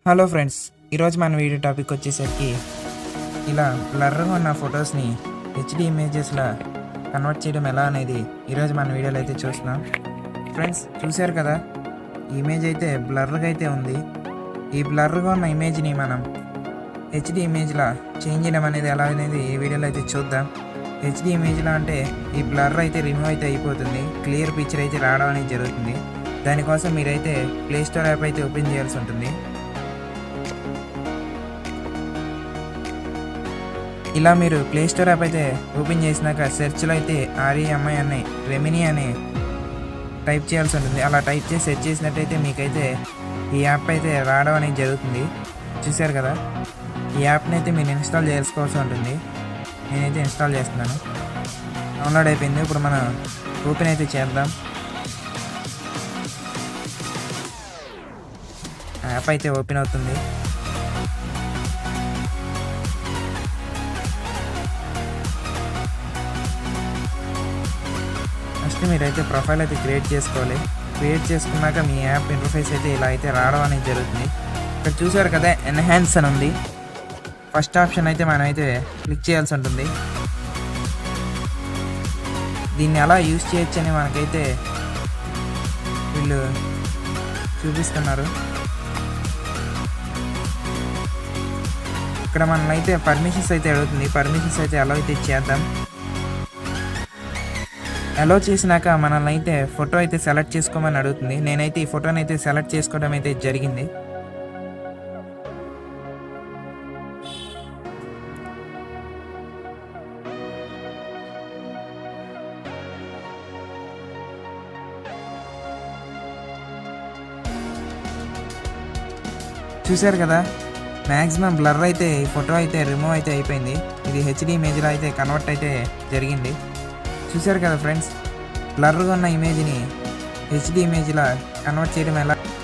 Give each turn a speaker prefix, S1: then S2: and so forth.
S1: hello friends ఈరోజు మన video topic వచ్చేసరికి ఇలా బ్లర్గా ఉన్న ఫొటోస్ని హెచ్డి ఇమేజెస్లా కన్వర్ట్ చేయడం ఎలా అనేది ఈరోజు మన వీడియోలో అయితే చూస్తున్నాం ఫ్రెండ్స్ చూశారు కదా ఈ ఇమేజ్ అయితే బ్లర్గా అయితే ఉంది ఈ బ్లర్గా ఉన్న ఇమేజ్ని మనం హెచ్డి ఇమేజ్లా చేంజ్ చేయడం అనేది ఎలా అనేది ఈ వీడియోలో అయితే చూద్దాం హెచ్డి ఇమేజ్లా అంటే ఈ బ్లర్ అయితే రిమూవ్ అయితే అయిపోతుంది క్లియర్ పిక్చర్ అయితే రావడం అనేది జరుగుతుంది దానికోసం మీరైతే ప్లే స్టోర్ యాప్ అయితే ఓపెన్ చేయాల్సి ఉంటుంది ఇలా మీరు ప్లే స్టోర్ యాప్ అయితే ఓపెన్ చేసినాక సెర్చ్లో అయితే ఆర్ఈఎంఐ అని రెమినీ అని టైప్ చేయాల్సి ఉంటుంది అలా టైప్ చేసి సెర్చ్ చేసినట్టయితే మీకైతే ఈ యాప్ అయితే రావడం అనేది జరుగుతుంది చూశారు కదా ఈ యాప్ని అయితే మీరు ఇన్స్టాల్ చేసుకోవాల్సి ఉంటుంది నేనైతే ఇన్స్టాల్ చేస్తున్నాను డౌన్లోడ్ అయిపోయింది ఇప్పుడు మనం ఓపెన్ అయితే చేద్దాం యాప్ అయితే ఓపెన్ అవుతుంది ఫస్ట్ మీరైతే ప్రొఫైల్ అయితే క్రియేట్ చేసుకోవాలి క్రియేట్ చేసుకున్నాక మీ యాప్ ఇంటర్ఫేస్ అయితే ఇలా అయితే రావడం అనేది జరుగుతుంది ఇక్కడ చూసారు కదా ఎన్హాన్స్ అని ఉంది ఫస్ట్ ఆప్షన్ అయితే మనం అయితే క్లిక్ చేయాల్సి ఉంటుంది దీన్ని ఎలా యూస్ చేయొచ్చు అని మనకైతే వీళ్ళు చూపిస్తున్నారు ఇక్కడ మనల్ని అయితే పర్మిషన్స్ అయితే అడుగుతుంది పర్మిషన్స్ అయితే ఎలా అయితే చేద్దాం అలో చేసినాక మనల్ని అయితే ఫోటో అయితే సెలెక్ట్ చేసుకోమని అడుగుతుంది నేనైతే ఈ ఫోటోని అయితే సెలెక్ట్ చేసుకోవడం అయితే జరిగింది చూశారు కదా మ్యాక్సిమం బ్లర్ అయితే ఈ ఫోటో అయితే రిమూవ్ అయితే అయిపోయింది ఇది హెచ్డి ఇమేజ్లో అయితే కన్వర్ట్ అయితే జరిగింది చూశారు కదా ఫ్రెండ్స్ బ్లర్గా ఉన్న ఇమేజ్ని హెచ్డి ఇమేజ్లా కన్వర్ట్ చేయడం ఎలా